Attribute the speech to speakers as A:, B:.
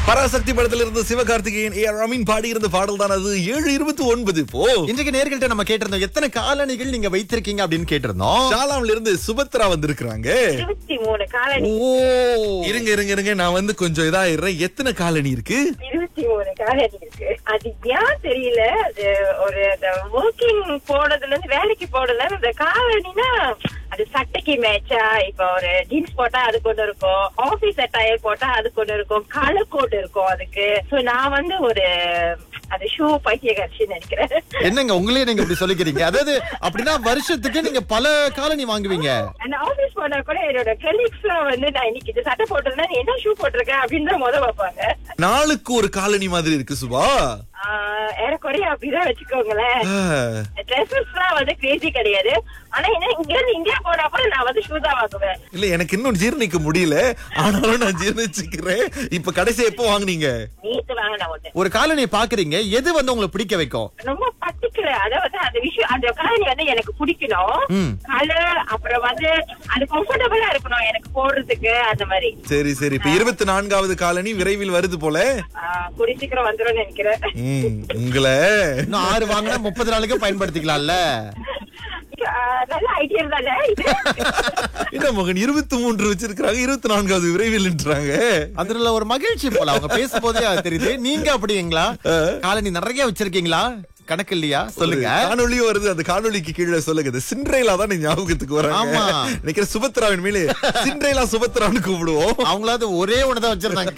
A: பராசக்தி படத்துல இருந்து Sivakarthikeyan A R ரமீன் பாடி இருந்த பாடல் தான் அது ஏழு இருபத்தி ஒன்பது இப்போ
B: இன்றைக்கு நேர்கள்ட்ட நம்ம கேட்டிருந்தோம் எத்தனை காலணிகள் நீங்க வைத்திருக்கீங்க அப்படின்னு கேட்டிருந்தோம்
A: ஷாலாம்ல இருந்து சுபத்ரா வந்திருக்கிறாங்க
C: இருபத்தி மூணு காலனி
B: ஓ
A: இருங்க இருங்க இருங்க நான் வந்து கொஞ்சம் இதாயிடுறேன் எத்தனை காலனி இருக்கு
C: இருபத்தி மூணு காலனி இருக்கு அது ஏன் தெரியல அது ஒரு அந்த ஒர்க்கிங் போனதுல இருந்து வேலைக்கு போனதுல இருந்து இந்த காலனினா அது சட்டைக்கு மேட்சா இப்ப ஒரு ஜீன்ஸ் போட்டா அதுக்கு ஒண்ணு இருக்கும் ஆபீஸ் அட்டையர் போட்டா அதுக்கு ஒண்ணு இருக்கும் கலர் கோட் இருக்கும் அதுக்கு சோ நான் வந்து ஒரு அது ஷூ பைத்தியகாட்சின்னு நினைக்கிறேன்
B: என்னங்க உங்களே நீங்க இப்படி சொல்லிக்கிறீங்க அதாவது அப்படின்னா வருஷத்துக்கு நீங்க பல காலணி வாங்குவீங்க
C: அந்த ஆபீஸ் போனா கூட என்னோட கலீக்ஸ் வந்து நான் இன்னைக்கு இது சட்டை போட்டிருந்தேன் நீ என்ன ஷூ போட்டிருக்க அப்படின்னு தான் முத வைப்பாங்க
A: நாளுக்கு ஒரு காலனி மாதிரி இருக்கு சுபா
C: ஆஹ் ஏறக்குறைய அப்படிதான் வச்சுக்கோங்களேன்
A: ஆ,
C: ட்ரெஸ்ஸஸ் எல்லாம் வந்து கிரேசி கிடையாது ஆனா என்ன இங்க இருந்து இங்கே போனா கூட நான் வந்து ஷூ தான் வாங்குவேன்
A: இல்ல எனக்கு இன்னும் ஜீரணிக்க முடியல ஆனாலும் நான் ஜீரணிச்சுக்கிறேன் இப்ப கடைசி எப்போ வாங்குனீங்க
C: நீத்து வாங்கின ஒண்ணு
B: ஒரு காலனியை பாக்குறீங்க எது வந்து உங்களுக்கு பிடிக்க வைக்கும்
C: ரொம்ப பர்டிகுலர் அதாவது அந்த விஷயம் அந்த காலனி வந்து எனக்கு பிடிக்கணும்
B: ம்.
C: கலர் அப்புறம் வந்து அது கம்ஃபர்டபுளா இருக்கணும் எனக்கு போடுறதுக்கு அந்த மாதிரி
A: சரி சரி இப்ப இருபத்தி நான்காவது காலனி விரைவில் வருது போல
C: ஆஹ் கூடிய சீக்கிரம் வந்துடும் நினைக்கிறேன்
A: ம், உங்களை
B: இன்னும் ஆறு வாங்கினா முப்பது நாளுக்கு பயன்படுத்திக்கலாம்ல
C: ஆஹ் நல்ல ஐடியா தானே இது
A: என்ன மகன் இருபத்தி மூன்று வச்சிருக்காங்க இருபத்தி நான்காவது விரைவில்ன்றாங்க
B: அதுல ஒரு மகிழ்ச்சி போல அவங்க பேசும்போதே அது தெரியுது நீங்க அப்படிங்களா காலனி நிறைய வச்சிருக்கீங்களா கணக்கு இல்லையா சொல்லுங்க
A: காணொலியும் வருது அந்த காணொலிக்கு கீழே சொல்லுங்க இந்த சிண்ட்ரேலா தான் நீங்க ஞாபகத்துக்கு வராங்க
B: ஆமா.
A: நினைக்கிற சுபத்ராவின் மேலே சிண்ட்ரேலா சுபத்ரான்னு கூப்பிடுவோம்
B: அவங்களாவது ஒரே ஒண்ணுதான் வச்சிருந்தாங்க